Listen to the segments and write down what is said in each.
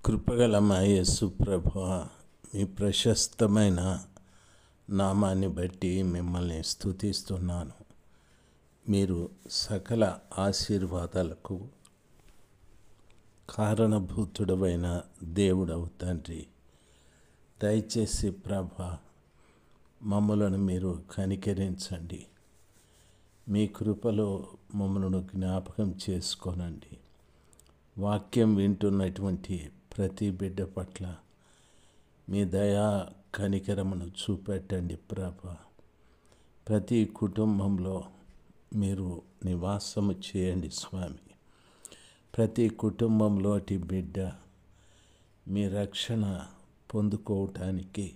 కృపగల మా యేసు ప్రభు మీ ప్రశస్తమైన నామాన్ని బట్టి మిమ్మల్ని స్తుతిస్తున్నాను మీరు సకల ఆశీర్వాదాలకు కారణభూతుడమైన దేవుడవు తండ్రి దయచేసి ప్రభ మమ్మలను మీరు కనికరించండి మీ కృపలో మమ్మలను జ్ఞాపకం చేసుకోనండి వాక్యం వింటున్నటువంటి ప్రతి బిడ్డ పట్ల మీ దయా కనికరమును చూపెట్టండి ప్రభ ప్రతి కుటుంబంలో మీరు నివాసము చేయండి స్వామి ప్రతి కుటుంబంలోటి బిడ్డ మీ రక్షణ పొందుకోవటానికి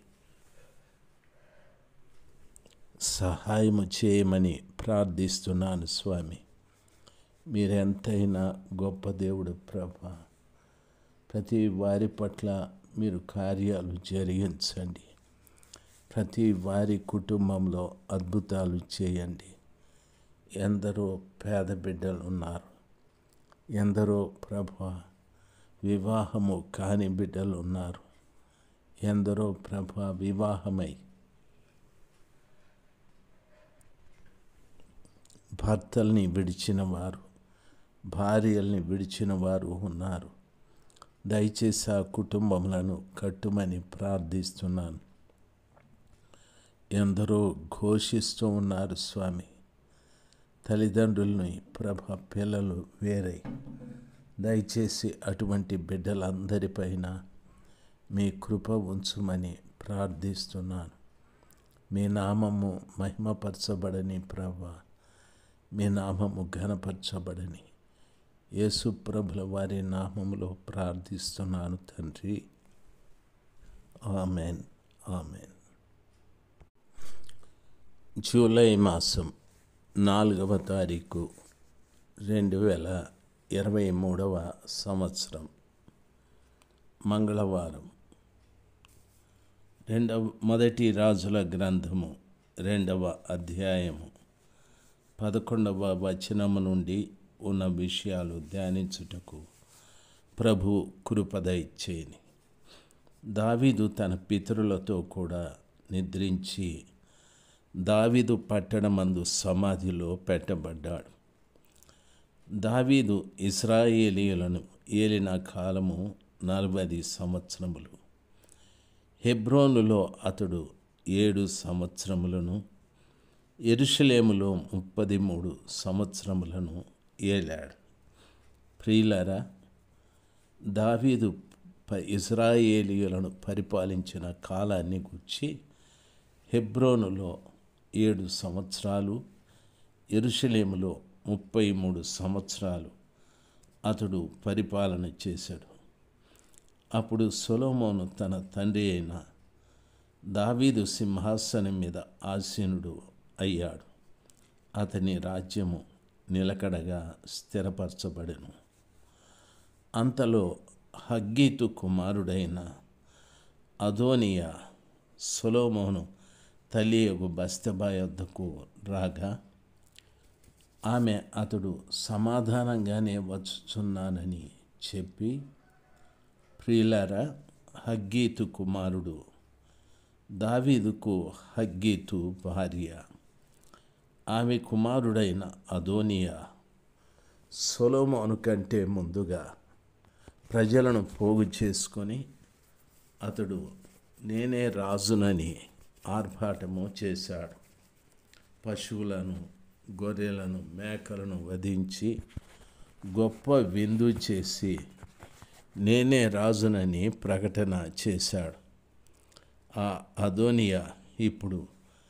సహాయము చేయమని ప్రార్థిస్తున్నాను స్వామి మీరెంతైనా గొప్ప దేవుడు ప్రభ ప్రతి వారి పట్ల మీరు కార్యాలు జరిగించండి ప్రతి వారి కుటుంబంలో అద్భుతాలు చేయండి ఎందరో పేద బిడ్డలు ఉన్నారు ఎందరో ప్రభ వివాహము కాని బిడ్డలు ఉన్నారు ఎందరో ప్రభ వివాహమై భర్తల్ని విడిచిన వారు భార్యల్ని విడిచిన వారు ఉన్నారు దయచేసి ఆ కుటుంబములను కట్టుమని ప్రార్థిస్తున్నాను ఎందరో ఘోషిస్తూ ఉన్నారు స్వామి తల్లిదండ్రులని ప్రభ పిల్లలు వేరై దయచేసి అటువంటి బిడ్డలందరిపైన మీ కృప ఉంచుమని ప్రార్థిస్తున్నాను మీ నామము మహిమపరచబడని ప్రభ మీ నామము ఘనపరచబడని యేసు ప్రభుల వారి నామములో ప్రార్థిస్తున్నాను తండ్రి ఆమెన్ ఆమెన్ జూలై మాసం నాలుగవ తారీఖు రెండు వేల ఇరవై మూడవ సంవత్సరం మంగళవారం రెండవ మొదటి రాజుల గ్రంథము రెండవ అధ్యాయము పదకొండవ వచనము నుండి ఉన్న విషయాలు ధ్యానించుటకు ప్రభు కృపద ఇచ్చేని దావీదు తన పితరులతో కూడా నిద్రించి దావీదు పట్టణమందు సమాధిలో పెట్టబడ్డాడు దావీదు ఇస్రాయేలీయులను ఏలిన కాలము నలభై సంవత్సరములు హెబ్రోనులో అతడు ఏడు సంవత్సరములను ఎరుషలేములో ముప్పది మూడు సంవత్సరములను ఏలాడు ప్రియులరా దావీదు ఇజ్రాయేలీయులను పరిపాలించిన కాలాన్ని గుర్చి హెబ్రోనులో ఏడు సంవత్సరాలు ఎరుషలేములో ముప్పై మూడు సంవత్సరాలు అతడు పరిపాలన చేశాడు అప్పుడు సొలోమోను తన తండ్రి అయిన దావీదు సింహాసనం మీద ఆసీనుడు అయ్యాడు అతని రాజ్యము నిలకడగా స్థిరపరచబడెను అంతలో హగ్గీతు కుమారుడైన అదోనియా సొలోమోను తల్లియగు బస్తబా యొద్దకు రాగా ఆమె అతడు సమాధానంగానే వచ్చుచున్నానని చెప్పి ప్రియులారా హగ్గీతు కుమారుడు దావీదుకు హగ్గీతు భార్య ఆమె కుమారుడైన అదోనియా సొలోమోను కంటే ముందుగా ప్రజలను పోగు చేసుకొని అతడు నేనే రాజునని ఆర్భాటము చేశాడు పశువులను గొర్రెలను మేకలను వధించి గొప్ప విందు చేసి నేనే రాజునని ప్రకటన చేశాడు ఆ అదోనియా ఇప్పుడు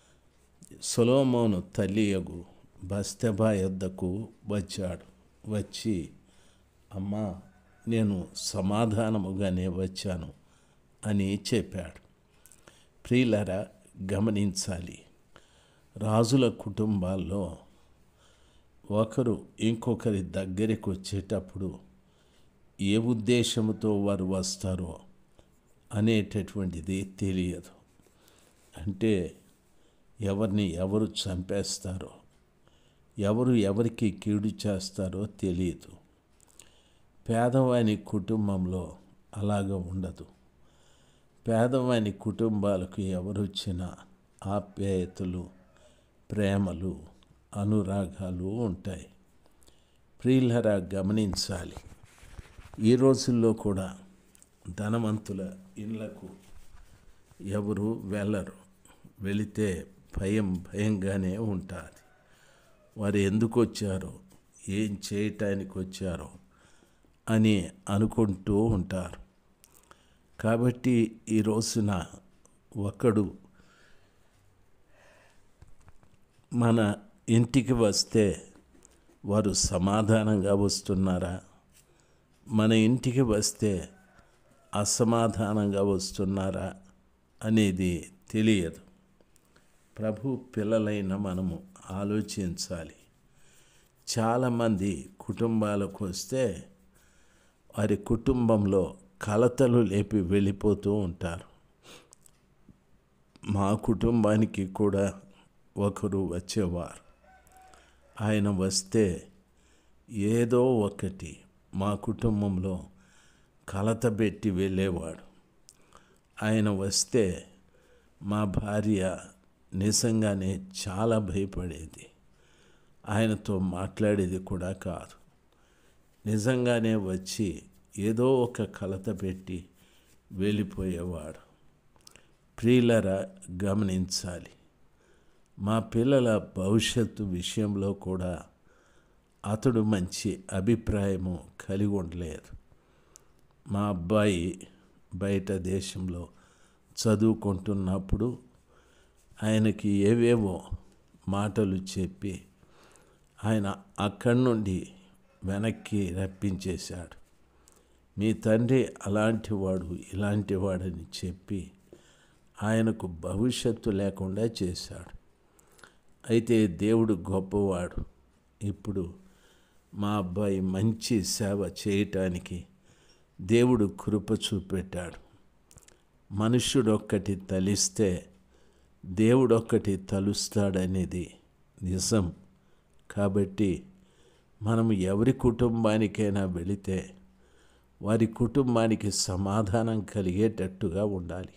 సొలోమోను తల్లియగు బస్తెబా యొద్దకు వచ్చాడు వచ్చి అమ్మా నేను సమాధానముగానే వచ్చాను అని చెప్పాడు ప్రియులరా గమనించాలి రాజుల కుటుంబాల్లో ఒకరు ఇంకొకరి దగ్గరికి వచ్చేటప్పుడు ఏ ఉద్దేశంతో వారు వస్తారో అనేటటువంటిది తెలియదు అంటే ఎవరిని ఎవరు చంపేస్తారో ఎవరు ఎవరికి కీడు చేస్తారో తెలియదు పేదవాని కుటుంబంలో అలాగ ఉండదు పేదవాని కుటుంబాలకు ఎవరొచ్చినా ఆప్యాయతలు ప్రేమలు అనురాగాలు ఉంటాయి ప్రియులరా గమనించాలి ఈ రోజుల్లో కూడా ధనవంతుల ఇళ్లకు ఎవరు వెళ్ళరు వెళితే భయం భయంగానే ఉంటుంది వారు ఎందుకు వచ్చారో ఏం చేయటానికి వచ్చారో అని అనుకుంటూ ఉంటారు కాబట్టి ఈ రోజున ఒకడు మన ఇంటికి వస్తే వారు సమాధానంగా వస్తున్నారా మన ఇంటికి వస్తే అసమాధానంగా వస్తున్నారా అనేది తెలియదు ప్రభు పిల్లలైన మనము ఆలోచించాలి చాలామంది కుటుంబాలకు వస్తే వారి కుటుంబంలో కలతలు లేపి వెళ్ళిపోతూ ఉంటారు మా కుటుంబానికి కూడా ఒకరు వచ్చేవారు ఆయన వస్తే ఏదో ఒకటి మా కుటుంబంలో కలత పెట్టి వెళ్ళేవాడు ఆయన వస్తే మా భార్య నిజంగానే చాలా భయపడేది ఆయనతో మాట్లాడేది కూడా కాదు నిజంగానే వచ్చి ఏదో ఒక కలత పెట్టి వెళ్ళిపోయేవాడు ప్రియులరా గమనించాలి మా పిల్లల భవిష్యత్తు విషయంలో కూడా అతడు మంచి అభిప్రాయము కలిగి ఉండలేదు మా అబ్బాయి బయట దేశంలో చదువుకుంటున్నప్పుడు ఆయనకి ఏవేవో మాటలు చెప్పి ఆయన అక్కడి నుండి వెనక్కి రప్పించేశాడు మీ తండ్రి అలాంటి వాడు ఇలాంటి వాడని చెప్పి ఆయనకు భవిష్యత్తు లేకుండా చేశాడు అయితే దేవుడు గొప్పవాడు ఇప్పుడు మా అబ్బాయి మంచి సేవ చేయటానికి దేవుడు కృప చూపెట్టాడు మనుష్యుడొక్కటి తలిస్తే దేవుడొక్కటి తలుస్తాడనేది నిజం కాబట్టి మనం ఎవరి కుటుంబానికైనా వెళితే వారి కుటుంబానికి సమాధానం కలిగేటట్టుగా ఉండాలి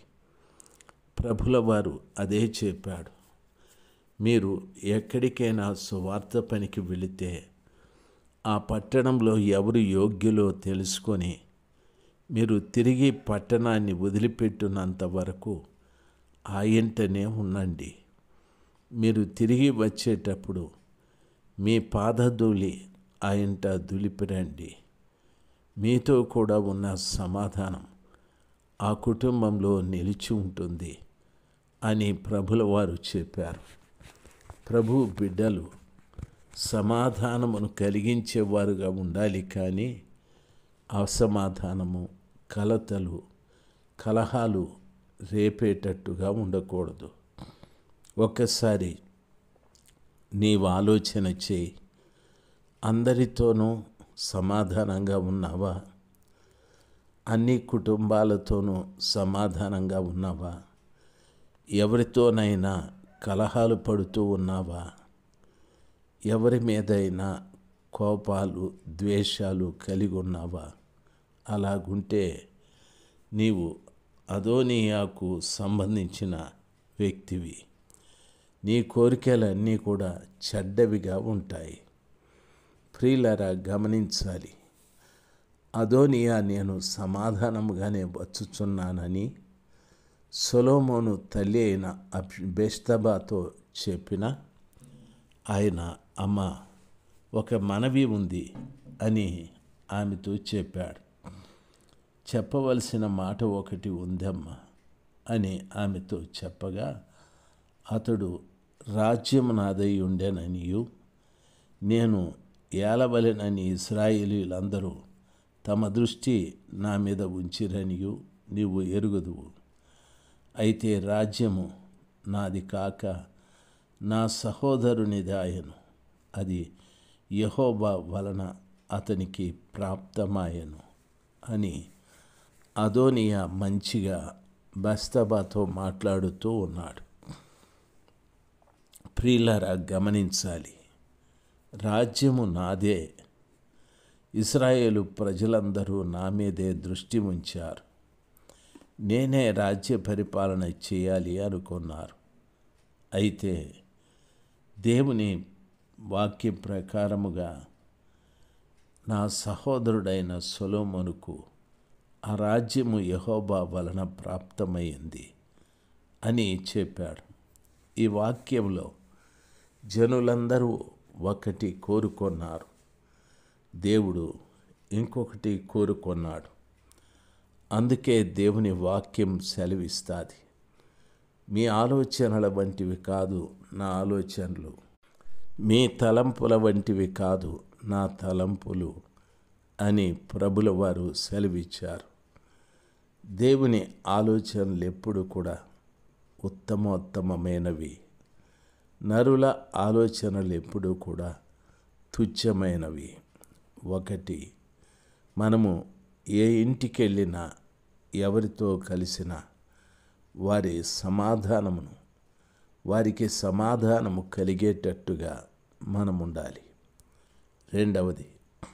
ప్రభుల వారు అదే చెప్పాడు మీరు ఎక్కడికైనా సువార్త పనికి వెళితే ఆ పట్టణంలో ఎవరు యోగ్యులో తెలుసుకొని మీరు తిరిగి పట్టణాన్ని వదిలిపెట్టినంత వరకు ఆ ఇంటనే ఉండండి మీరు తిరిగి వచ్చేటప్పుడు మీ పాదధూళి ఆ ఇంట దులిపిరండి మీతో కూడా ఉన్న సమాధానం ఆ కుటుంబంలో నిలిచి ఉంటుంది అని ప్రభుల వారు చెప్పారు ప్రభు బిడ్డలు సమాధానమును కలిగించేవారుగా ఉండాలి కానీ అసమాధానము కలతలు కలహాలు రేపేటట్టుగా ఉండకూడదు ఒక్కసారి నీవు ఆలోచన చేయి అందరితోనూ సమాధానంగా ఉన్నావా అన్ని కుటుంబాలతోనూ సమాధానంగా ఉన్నావా ఎవరితోనైనా కలహాలు పడుతూ ఉన్నావా ఎవరి మీదైనా కోపాలు ద్వేషాలు కలిగి ఉన్నావా అలాగుంటే నీవు అదోనియాకు సంబంధించిన వ్యక్తివి నీ కోరికలన్నీ కూడా చెడ్డవిగా ఉంటాయి ప్రియులరా గమనించాలి అదోనియా నేను సమాధానముగానే వచ్చుచున్నానని సొలోమోను తల్లి అయిన బెస్తబాతో చెప్పిన ఆయన అమ్మ ఒక మనవి ఉంది అని ఆమెతో చెప్పాడు చెప్పవలసిన మాట ఒకటి ఉందమ్మా అని ఆమెతో చెప్పగా అతడు రాజ్యం నాదై ఉండేననియు నేను ఏలవలెనని ఇస్రాయేలీలందరూ తమ దృష్టి నా మీద ఉంచిరనియు నీవు ఎరుగుదువు అయితే రాజ్యము నాది కాక నా సహోదరునిది ఆయను అది యహోబా వలన అతనికి ప్రాప్తమాయను అని అదోనియా మంచిగా బస్తబాతో మాట్లాడుతూ ఉన్నాడు ప్రియులరా గమనించాలి రాజ్యము నాదే ఇస్రాయేలు ప్రజలందరూ నా మీదే దృష్టి ఉంచారు నేనే రాజ్య పరిపాలన చేయాలి అనుకున్నారు అయితే దేవుని వాక్య ప్రకారముగా నా సహోదరుడైన సొలోమోనుకు ఆ రాజ్యము యహోబా వలన ప్రాప్తమైంది అని చెప్పాడు ఈ వాక్యంలో జనులందరూ ఒకటి కోరుకున్నారు దేవుడు ఇంకొకటి కోరుకున్నాడు అందుకే దేవుని వాక్యం సెలవిస్తుంది మీ ఆలోచనల వంటివి కాదు నా ఆలోచనలు మీ తలంపుల వంటివి కాదు నా తలంపులు అని ప్రభుల వారు సెలవిచ్చారు దేవుని ఆలోచనలు ఎప్పుడు కూడా ఉత్తమోత్తమమైనవి నరుల ఆలోచనలు ఎప్పుడూ కూడా తుచ్చమైనవి ఒకటి మనము ఏ ఇంటికి వెళ్ళినా ఎవరితో కలిసినా వారి సమాధానమును వారికి సమాధానము కలిగేటట్టుగా మనం ఉండాలి రెండవది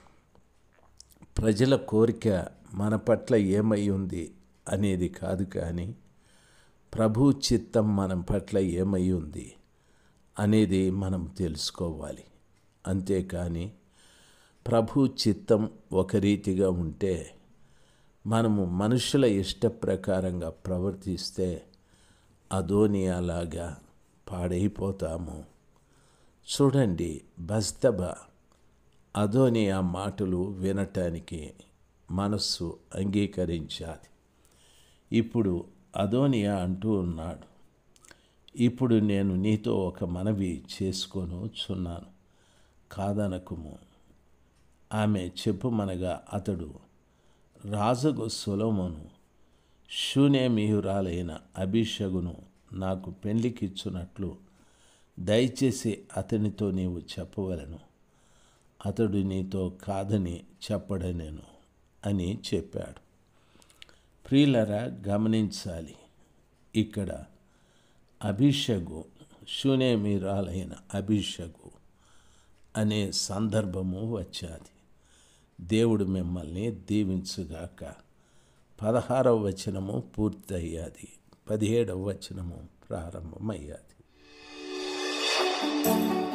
ప్రజల కోరిక మన పట్ల ఏమై ఉంది అనేది కాదు కానీ ప్రభు చిత్తం మన పట్ల ఏమై ఉంది అనేది మనం తెలుసుకోవాలి అంతేకాని ప్రభు చిత్తం ఒక రీతిగా ఉంటే మనము మనుషుల ఇష్ట ప్రకారంగా ప్రవర్తిస్తే అదోనియాలాగా పాడైపోతాము చూడండి బస్తబ అదోనియా మాటలు వినటానికి మనస్సు అంగీకరించాలి ఇప్పుడు అదోనియా అంటూ ఉన్నాడు ఇప్పుడు నేను నీతో ఒక మనవి చేసుకొని చున్నాను కాదనకుము ఆమె చెప్పుమనగా అతడు రాజుగు సొలొమోను శూన్యమీయురాలైన అభిషగును నాకు పెళ్లికిచ్చునట్లు దయచేసి అతనితో నీవు చెప్పవలను అతడు నీతో కాదని చెప్పడనేను అని చెప్పాడు ప్రియులరా గమనించాలి ఇక్కడ అభిషగు శూన్యమీరాలైన అభిషగు అనే సందర్భము వచ్చాది దేవుడు మిమ్మల్ని దీవించుగాక పదహారవ వచనము పూర్తయ్యాది పదిహేడవ వచనము ప్రారంభమయ్యాది